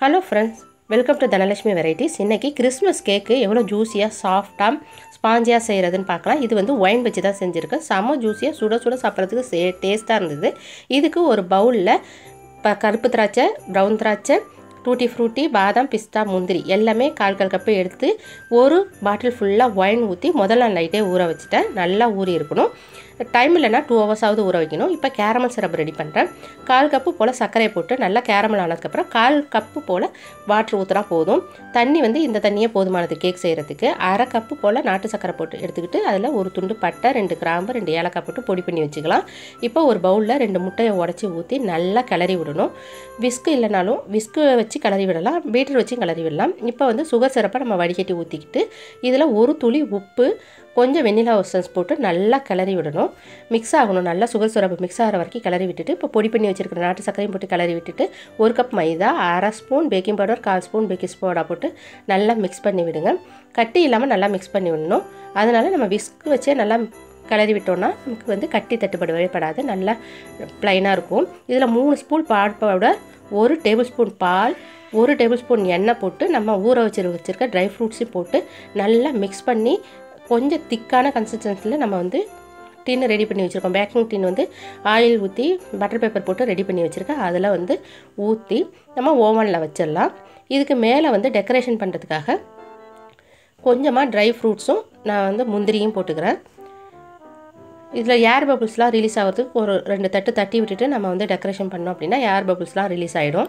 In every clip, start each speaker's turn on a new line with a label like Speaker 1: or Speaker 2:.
Speaker 1: hello friends welcome to Dhanalakshmi varieties இன்றைக்கி Christmas cake எவ்வளோ ஜூஸியாக சாஃப்டாக ஸ்பாஞ்சியாக செய்கிறதுன்னு பார்க்கலாம் இது வந்து ஒயின் வச்சு தான் செஞ்சுருக்கேன் செம்ம ஜூஸியாக சுட சுட சாப்பிட்றதுக்கு சே டேஸ்ட்டாக இருந்தது இதுக்கு ஒரு பவுலில் ப கருப்பு திராட்சை ப்ரௌன் திராட்சை டூட்டி ஃப்ரூட்டி பாதாம் பிஸ்தா முந்திரி எல்லாமே கால் கால் கப்பு எடுத்து ஒரு பாட்டில் ஃபுல்லாக ஒயின் ஊற்றி முதல் நாள் நைட்டே ஊற வச்சுட்டேன் நல்லா ஊறி இருக்கணும் டைம் இல்லைனா டூ ஹவர்ஸாவது ஊற வைக்கணும் இப்போ கேரமல் சிரப் ரெடி பண்ணுறேன் கால் கப்பு போல் சர்க்கரையை போட்டு நல்லா கேரமல் ஆனதுக்கப்புறம் கால் கப்பு போல் வாட்டர் ஊற்றினா போதும் தண்ணி வந்து இந்த தண்ணியே போதுமானது கேக் செய்கிறதுக்கு அரை கப்பு போல் நாட்டு சர்க்கரை போட்டு எடுத்துக்கிட்டு அதில் ஒரு துண்டு பட்டை ரெண்டு கிராம்பு ரெண்டு ஏலக்காய் போட்டு பொடி பண்ணி வச்சுக்கலாம் இப்போ ஒரு பவுலில் ரெண்டு முட்டையை உடச்சி ஊற்றி நல்லா கிளறி விடணும் விஸ்கு இல்லைனாலும் விஸ்கு வச்சு கிளறி விடலாம் பீட்டர் வச்சு கிளறி விடலாம் இப்போ வந்து சுகர் சிரப்பை நம்ம வடிகட்டி ஊற்றிக்கிட்டு இதில் ஒரு துளி உப்பு கொஞ்சம் வெண்ணிலா ஒசன்ஸ் போட்டு நல்லா கிளறி விடணும் மிக்ஸ் ஆகணும் நல்லா சுகர் சிரப்பு மிக்ஸ் ஆகிற வரைக்கும் கிளறி விட்டுட்டு இப்போ பொடி பண்ணி வச்சுருக்கிற நாட்டு சர்க்கரையும் போட்டு கிளறி விட்டுட்டு ஒரு கப் மைதா அரை ஸ்பூன் பேக்கிங் பவுடர் கால் ஸ்பூன் பேக்கிங் சோடா போட்டு நல்லா மிக்ஸ் பண்ணி விடுங்க கட்டி இல்லாமல் நல்லா மிக்ஸ் பண்ணி விடணும் அதனால் நம்ம விஸ்க் வச்சே நல்லா கிளறி விட்டோம்னா நமக்கு வந்து கட்டி தட்டுப்படவே படாது நல்லா ப்ளைனாக இருக்கும் இதில் மூணு ஸ்பூன் பால் பவுடர் ஒரு டேபிள் ஸ்பூன் பால் ஒரு டேபிள் ஸ்பூன் எண்ணெய் போட்டு நம்ம ஊற வச்சு வச்சுருக்க ட்ரை ஃப்ரூட்ஸையும் போட்டு நல்லா மிக்ஸ் பண்ணி கொஞ்சம் திக்கான கன்சிஸ்டன்சியில் நம்ம வந்து டின்னு ரெடி பண்ணி வச்சுருக்கோம் பேக்கிங் டின் வந்து ஆயில் ஊற்றி பட்டர் பேப்பர் போட்டு ரெடி பண்ணி வச்சுருக்கேன் அதில் வந்து ஊற்றி நம்ம ஓவனில் வச்சிடலாம் இதுக்கு மேலே வந்து டெக்கரேஷன் பண்ணுறதுக்காக கொஞ்சமாக ட்ரை ஃப்ரூட்ஸும் நான் வந்து முந்திரியும் போட்டுக்கிறேன் இதில் ஏர் பபுள்ஸ்லாம் ரிலீஸ் ஆகிறதுக்கு ஒரு ரெண்டு தட்டு தட்டி விட்டுட்டு நம்ம வந்து டெக்கரேஷன் பண்ணோம் அப்படின்னா ஏர் பபுள்ஸ்லாம் ரிலீஸ் ஆகிடும்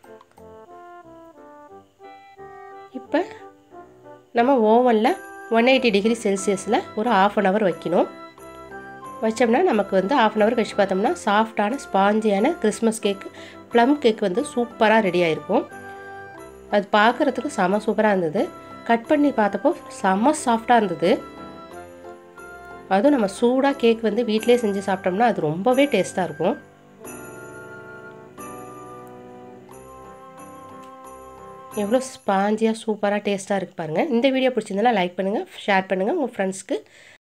Speaker 1: இப்போ நம்ம ஓவனில் ஒன் எயிட்டி டிகிரி செல்சியஸில் ஒரு ஆஃப் அன் ஹவர் வைக்கணும் வச்சோம்னா நமக்கு வந்து ஆஃப் அன் ஹவர் கழிச்சு பார்த்தோம்னா சாஃப்டான ஸ்பாஞ்சியான கிறிஸ்மஸ் கேக் ப்ளம் கேக் வந்து சூப்பராக ரெடி ஆகிருக்கும் அது பார்க்குறதுக்கு செம சூப்பராக இருந்தது கட் பண்ணி பார்த்தப்போ செம சாஃப்டாக இருந்தது அதுவும் நம்ம சூடாக கேக் வந்து வீட்டிலே செஞ்சு சாப்பிட்டோம்னா அது ரொம்பவே டேஸ்ட்டாக இருக்கும் எவ்வளோ ஸ்பாஞ்சியாக சூப்பராக டேஸ்ட்டாக இருக்குது பாருங்கள் இந்த வீடியோ பிடிச்சிருந்தா லைக் பண்ணுங்கள் ஷேர் பண்ணுங்கள் உங்கள் ஃப்ரெண்ட்ஸ்க்கு